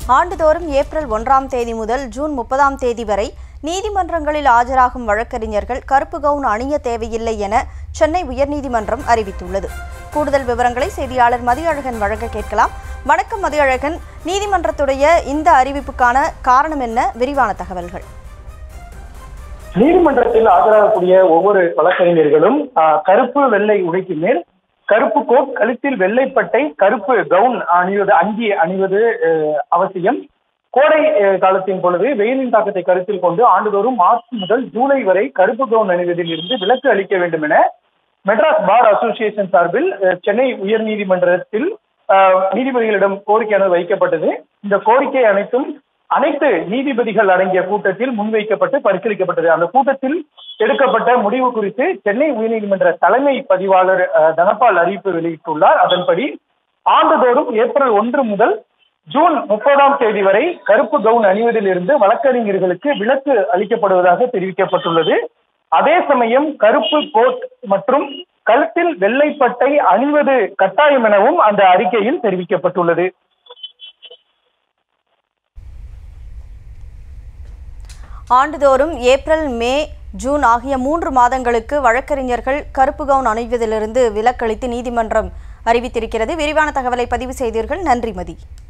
ஆண்டுதோறும் ஏப்ரல் ஒன்றாம் தேதி முதல் ஜூன் முப்பதாம் தேதி வரை நீதிமன்றங்களில் ஆஜராகும் வழக்கறிஞர்கள் கருப்பு கவுன் அணிய தேவையில்லை என சென்னை உயர்நீதிமன்றம் அறிவித்துள்ளது கூடுதல் விவரங்களை செய்தியாளர் மதியழகன் வழங்க கேட்கலாம் வணக்கம் மதியழகன் நீதிமன்றத்துடைய இந்த அறிவிப்புக்கான காரணம் என்ன விரிவான தகவல்கள் நீதிமன்றத்தில் ஆஜராகக்கூடிய ஒவ்வொரு வழக்கறிஞர்களும் ஆஹ், கருப்பு வெள்ளை உடைக்கு மேல் கருப்பு கோட் கழுத்தில் வெள்ளைப்பட்டை கருப்பு கவுன் அணிவது அங்கி அணிவது அஹ், அவசியம் கோடை அஹ், காலத்தின் பொழுது வெயிலின் தாக்கத்தை கருத்தில் கொண்டு ஆண்டுதோறும் மார்ச் முதல் ஜூலை வரை கருப்பு கவுன் அணிவதில் இருந்து விலக்கு அளிக்க வேண்டும் என மெட்ராஸ் பார் அசோசியேஷன் சார்பில் அஹ், சென்னை உயர்நீதிமன்றத்தில் ஆஹ், நீதிபதிகளிடம் கோரிக்கையானது வைக்கப்பட்டது இந்த கோரிக்கை அனைத்தும் அனைத்து நீதிபதிகள் அடங்கிய கூட்டத்தில் முன்வைக்கப்பட்டு பரிசீலிக்கப்பட்டது அந்த கூட்டத்தில் எடுக்கப்பட்ட முடிவு குறித்து சென்னை உயர்நீதிமன்ற தலைமை பதிவாளர் அஹ், தனபால் அறிவிப்பு வெளியிட்டுள்ளார் அதன்படி ஆண்டுதோறும் ஏப்ரல் ஒன்று முதல் ஜூன் முப்பதாம் தேதி வரை கருப்பு கவுன் அணிவதில் இருந்து வழக்கறிஞர்களுக்கு விலக்கு அளிக்கப்படுவதாக தெரிவிக்கப்பட்டுள்ளது அதே சமயம் கருப்பு கோட் மற்றும் கழுத்தில் வெள்ளைப்பட்டை அணிவது கட்டாயம் எனவும் அந்த அறிக்கையில் தெரிவிக்கப்பட்டுள்ளது ஆண்டுதோறும் ஏப்ரல் மே ஜூன் ஆகிய மூன்று மாதங்களுக்கு வழக்கறிஞர்கள் கருப்பு கவுன் அணிவதிலிருந்து விலக்களித்து நீதிமன்றம் அறிவித்திருக்கிறது விரிவான தகவலை பதிவு செய்தீர்கள் நன்றி மதி